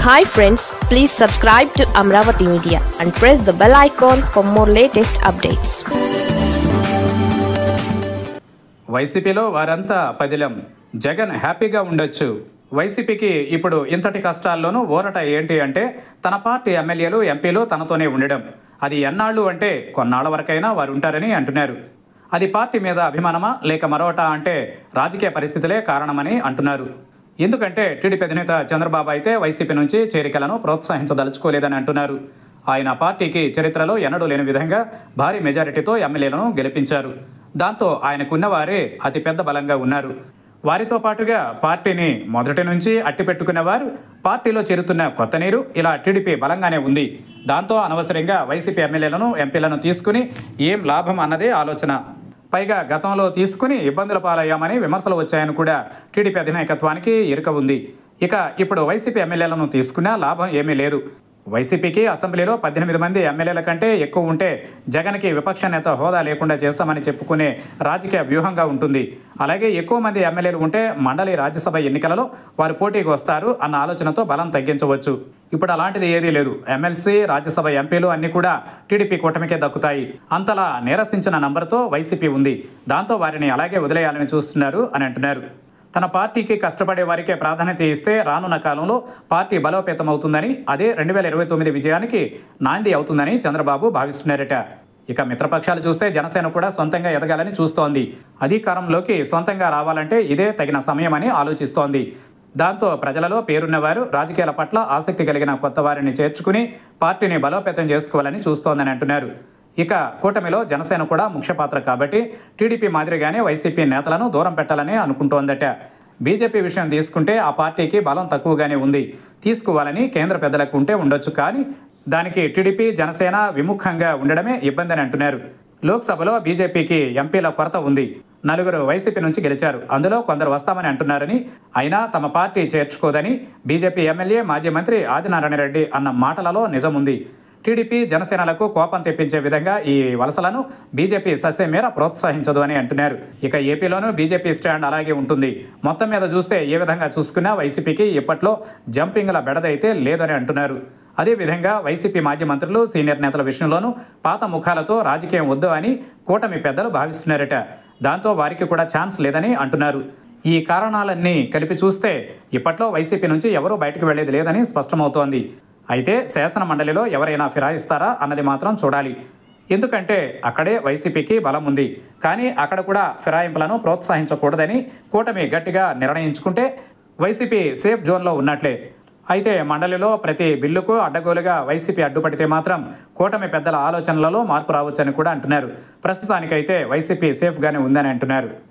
hi friends please subscribe to Amaravati media and press the bell icon for more latest updates వైసీపీలో వారంతా పదిలం జగన్ హ్యాపీగా ఉండొచ్చు వైసీపీకి ఇప్పుడు ఇంతటి కష్టాల్లోనూ ఊరట ఏంటి అంటే తన పార్టీ ఎమ్మెల్యేలు ఎంపీలు తనతోనే ఉండడం అది ఎన్నాళ్ళు అంటే కొన్నాళ్ల వరకైనా వారు ఉంటారని అంటున్నారు అది పార్టీ మీద అభిమానమా లేక మరొకట అంటే రాజకీయ పరిస్థితులే కారణమని అంటున్నారు ఎందుకంటే టీడీపీ అధినేత చంద్రబాబు అయితే వైసీపీ నుంచి చేరికలను ప్రోత్సహించదలుచుకోలేదని అంటున్నారు ఆయన పార్టీకి చరిత్రలో ఎన్నడూ లేని విధంగా భారీ మెజారిటీతో ఎమ్మెల్యేలను గెలిపించారు దాంతో ఆయనకున్న వారే అతిపెద్ద బలంగా ఉన్నారు వారితో పాటుగా పార్టీని మొదటి నుంచి అట్టిపెట్టుకున్న వారు పార్టీలో చేరుతున్న కొత్త నీరు ఇలా టీడీపీ బలంగానే ఉంది దాంతో అనవసరంగా వైసీపీ ఎమ్మెల్యేలను ఎంపీలను తీసుకుని ఏం లాభం అన్నదే ఆలోచన పైగా గతంలో తీసుకుని ఇబ్బందుల పాలయ్యామని విమర్శలు వచ్చాయని కూడా టీడీపీ అధినాయకత్వానికి ఎరుక ఉంది ఇక ఇప్పుడు వైసీపీ ఎమ్మెల్యేలను తీసుకున్నా లాభం ఏమీ లేదు వైసీపీకి అసెంబ్లీలో పద్దెనిమిది మంది ఎమ్మెల్యేల కంటే ఎక్కువ ఉంటే జగన్కి విపక్ష నేత హోదా లేకుండా చేస్తామని చెప్పుకునే రాజకీయ వ్యూహంగా ఉంటుంది అలాగే ఎక్కువ మంది ఎమ్మెల్యేలు ఉంటే మండలి రాజ్యసభ ఎన్నికలలో వారు పోటీకి వస్తారు అన్న ఆలోచనతో బలం తగ్గించవచ్చు ఇప్పుడు అలాంటిది ఏదీ లేదు ఎమ్మెల్సీ రాజ్యసభ ఎంపీలు అన్ని కూడా టీడీపీ కూటమికే దక్కుతాయి అంతలా నీరసించిన నంబర్తో వైసీపీ ఉంది దాంతో వారిని అలాగే వదిలేయాలని చూస్తున్నారు అని అంటున్నారు తన పార్టీకి కష్టపడే వారికే ప్రాధాన్యత ఇస్తే రానున్న కాలంలో పార్టీ బలోపేతమవుతుందని అదే రెండు వేల ఇరవై తొమ్మిది విజయానికి నాంది అవుతుందని చంద్రబాబు భావిస్తున్నారట ఇక మిత్రపక్షాలు చూస్తే జనసేన కూడా సొంతంగా ఎదగాలని చూస్తోంది అధికారంలోకి సొంతంగా రావాలంటే ఇదే తగిన సమయమని ఆలోచిస్తోంది దాంతో ప్రజలలో పేరున్నవారు రాజకీయాల పట్ల ఆసక్తి కలిగిన కొత్త వారిని చేర్చుకుని పార్టీని బలోపేతం చేసుకోవాలని చూస్తోందని అంటున్నారు ఇక కూటమిలో జనసేన కూడా ముఖ్య పాత్ర కాబట్టి టీడీపీ మాదిరిగానే వైసీపీ నేతలను దూరం పెట్టాలని అనుకుంటోందట బీజేపీ విషయం తీసుకుంటే ఆ పార్టీకి బలం తక్కువగానే ఉంది తీసుకోవాలని కేంద్ర పెద్దలకు ఉంటే ఉండొచ్చు కానీ దానికి టీడీపీ జనసేన విముఖంగా ఉండడమే ఇబ్బంది అని అంటున్నారు లోక్సభలో బీజేపీకి ఎంపీల కొరత ఉంది నలుగురు వైసీపీ నుంచి గెలిచారు అందులో కొందరు వస్తామని అంటున్నారని అయినా తమ పార్టీ చేర్చుకోదని బీజేపీ ఎమ్మెల్యే మాజీ మంత్రి ఆదినారాయణ రెడ్డి అన్న మాటలలో నిజముంది టీడీపీ జనసేనలకు కోపం తెప్పించే విధంగా ఈ వలసలను బీజేపీ సస్యమేర ప్రోత్సహించదు అని అంటున్నారు ఇక ఏపీలోనూ బీజేపీ స్టాండ్ అలాగే ఉంటుంది మొత్తం మీద చూస్తే ఏ విధంగా చూసుకున్నా వైసీపీకి ఇప్పట్లో జంపింగ్ల బెడదైతే లేదని అంటున్నారు అదేవిధంగా వైసీపీ మాజీ మంత్రులు సీనియర్ నేతల విషయంలోనూ పాత ముఖాలతో రాజకీయం వద్దు అని కూటమి పెద్దలు భావిస్తున్నారట దాంతో వారికి కూడా ఛాన్స్ లేదని అంటున్నారు ఈ కారణాలన్నీ కలిపి చూస్తే ఇప్పట్లో వైసీపీ నుంచి ఎవరూ బయటకు వెళ్లేది లేదని స్పష్టమవుతోంది అయితే శాసన మండలిలో ఎవరైనా ఫిరాయిస్తారా అన్నది మాత్రం చూడాలి ఎందుకంటే అక్కడే వైసీపీకి బలం ఉంది కానీ అక్కడ కూడా ఫిరాయింపులను ప్రోత్సహించకూడదని కూటమి గట్టిగా నిర్ణయించుకుంటే వైసీపీ సేఫ్ జోన్లో ఉన్నట్లే అయితే మండలిలో ప్రతి బిల్లుకు అడ్డగోలుగా వైసీపీ అడ్డుపడితే మాత్రం కూటమి పెద్దల ఆలోచనలలో మార్పు రావచ్చని కూడా అంటున్నారు ప్రస్తుతానికైతే వైసీపీ సేఫ్గానే ఉందని అంటున్నారు